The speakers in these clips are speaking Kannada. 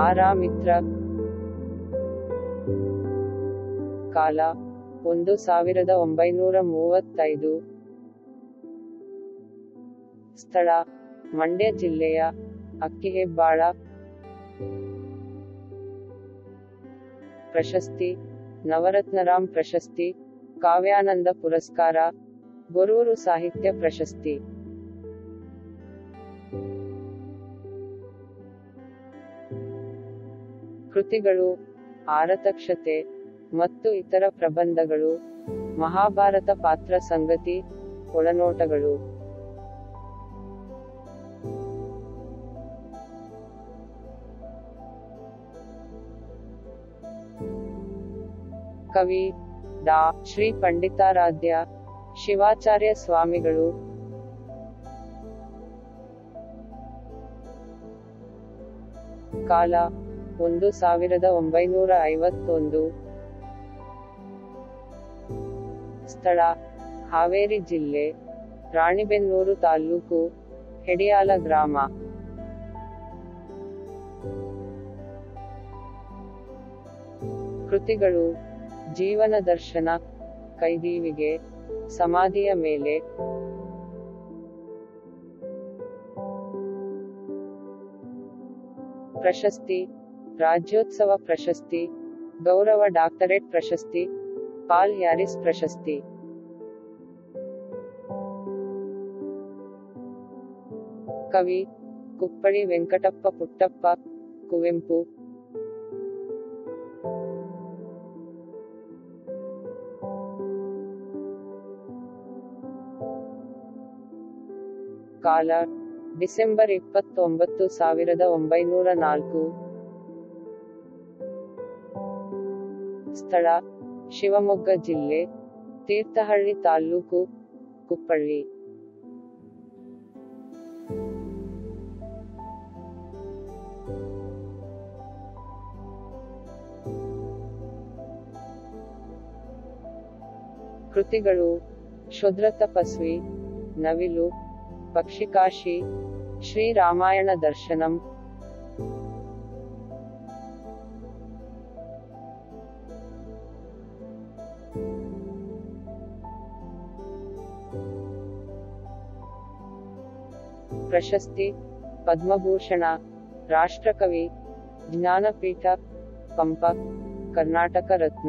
ಆರಾಮಿತ್ರ ಕಾಲ ಒಂದು ಸಾವಿರದ ಒಂಬೈನೂರ ಮೂವತ್ತೈದು ಸ್ಥಳ ಮಂಡ್ಯ ಜಿಲ್ಲೆಯ ಅಕ್ಕಿಹೆಬ್ಬಾಳ ಪ್ರಶಸ್ತಿ ನವರತ್ನರಾಮ್ ಪ್ರಶಸ್ತಿ ಕಾವ್ಯಾನಂದ ಪುರಸ್ಕಾರ ಗೊರೂರು ಸಾಹಿತ್ಯ ಪ್ರಶಸ್ತಿ ಕೃತಿಗಳು ಆರತಕ್ಷತೆ ಮತ್ತು ಇತರ ಪ್ರಬಂಧಗಳು ಮಹಾಭಾರತ ಪಾತ್ರ ಸಂಗತಿ ಒಳನೋಟಗಳು ಕವಿ ಡಾ ಶ್ರೀ ಪಂಡಿತಾರಾಧ್ಯ ಶಿವಾಚಾರ್ಯ ಸ್ವಾಮಿಗಳು ಕಾಲ ಒಂದು ಸಾವಿರದ ಒಂಬೈನೂರ ಐವತ್ತೊಂದು ಸ್ಥಳ ಹಾವೇರಿ ಜಿಲ್ಲೆ ರಾಣಿಬೆನ್ನೂರು ತಾಲ್ಲೂಕು ಹೆಡಿಯಾಲ ಗ್ರಾಮ ಕೃತಿಗಳು ಜೀವನ ದರ್ಶನ ಕೈದೀವಿಗೆ ಸಮಾಧಿಯ ಮೇಲೆ ಪ್ರಶಸ್ತಿ ರಾಜ್ಯೋತ್ಸವ ಪ್ರಶಸ್ತಿ ಗೌರವ ಡಾಕ್ಟರೇಟ್ ಪ್ರಶಸ್ತಿ ಪಾಲ್ ಹ್ಯಾರಿಸ್ ಪ್ರಶಸ್ತಿ ಕವಿ ಕುಪ್ಪಳಿ ವೆಂಕಟಪ್ಪ ಪುಟ್ಟಪ್ಪ ಕುವೆಂಪು ಕಾಲ ಡಿಸೆಂಬರ್ ಇಪ್ಪತ್ತೊಂಬತ್ತು ಸಾವಿರದ ಒಂಬೈನೂರ ನಾಲ್ಕು ಸ್ಥಳ ಶಿವಮೊಗ್ಗ ಜಿಲ್ಲೆ ತೀರ್ಥಹಳ್ಳಿ ತಾಲ್ಲೂಕು ಕುಪ್ಪಳ್ಳಿ ಕೃತಿಗಳು ಶುದ್ರ ತಪಸ್ವಿ ನವಿಲು ಪಕ್ಷಿಕಾಶಿ ಶ್ರೀರಾಮಾಯಣ ದರ್ಶನಂ ಪ್ರಶಸ್ತಿ ಪದ್ಮಭೂಷಣ ರಾಷ್ಟ್ರಕವಿ ಜ್ಞಾನಪೀಠ ಪಂಪ ಕರ್ನಾಟಕ ರತ್ನ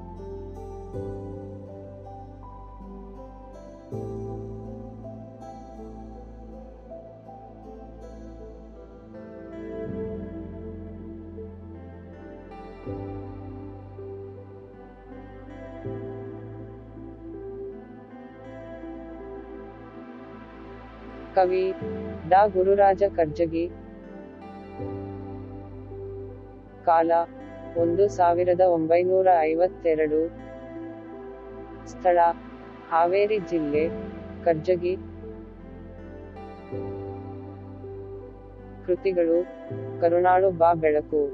ಕವಿ ಡಾ ಗುರುರಾಜ ಕರ್ಜಗಿ ಕಾಲ ಒಂದು ಸಾವಿರದ ಒಂಬೈನೂರ ಐವತ್ತೆರಡು ಸ್ಥಳ ಹಾವೇರಿ ಜಿಲ್ಲೆ ಕರ್ಜಗಿ ಕೃತಿಗಳು ಕರುಣಾಳು ಬಾ ಬೆಳಕು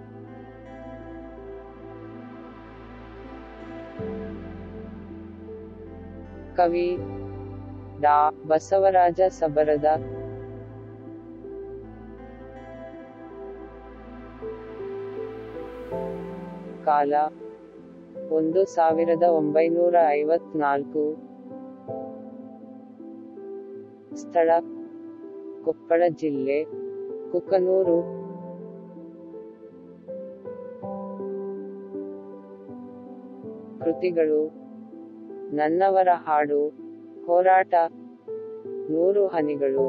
ಕವಿ ಡಾ ಬಸವರಾಜ ಸಬರದ ಕಾಲ ಒಂದು ಸಾವಿರದ ಒಂಬೈನೂರ ಐವತ್ನಾಲ್ಕು ಸ್ಥಳ ಕೊಪ್ಪಳ ಜಿಲ್ಲೆ ಕುಕನೂರು ಕೃತಿಗಳು ನನ್ನವರ ಹಾಡು ಹೋರಾಟ ನೂರು ಹನಿಗಳು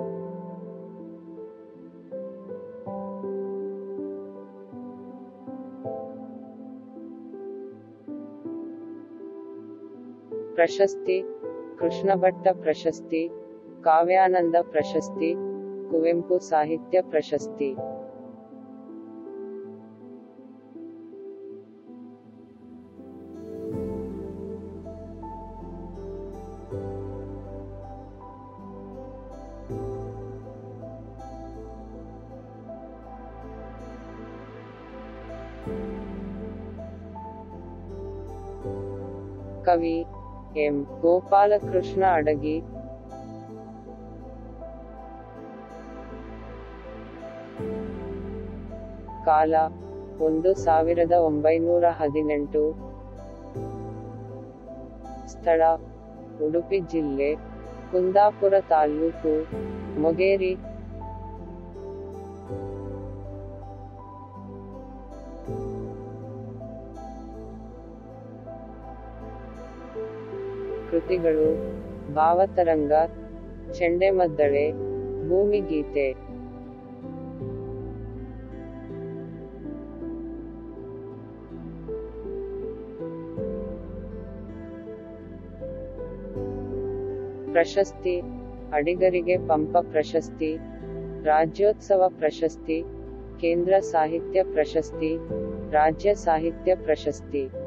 ಪ್ರಶಸ್ತಿ ಕೃಷ್ಣ ಭಟ್ಟ ಪ್ರಶಸ್ತಿ ಕಾವ್ಯಾನಂದ ಪ್ರಶಸ್ತಿ ಕುವೆಂಪು ಸಾಹಿತ್ಯ ಪ್ರಶಸ್ತಿ ಕವಿ ಎಂ ಗೋಪಾಲಕೃಷ್ಣ ಅಡಗಿ ಕಾಲ ಒಂದು ಸಾವಿರದ ಒಂಬೈನೂರ ಹದಿನೆಂಟು ಸ್ಥಳ ಉಡುಪಿ ಜಿಲ್ಲೆ ಕುಂದಾಪುರ ತಾಲ್ಲೂಕು ಮೊಗೇರಿ ಕೃತಿಗಳು ಭಾವತರಂಗ ಚೆಂಡೆಮದ್ದಳೆ ಭೂಮಿಗೀತೆ ಪ್ರಶಸ್ತಿ ಅಡಿಗರಿಗೆ ಪಂಪ ಪ್ರಶಸ್ತಿ ರಾಜ್ಯೋತ್ಸವ ಪ್ರಶಸ್ತಿ ಕೇಂದ್ರ ಸಾಹಿತ್ಯ ಪ್ರಶಸ್ತಿ ರಾಜ್ಯ ಸಾಹಿತ್ಯ ಪ್ರಶಸ್ತಿ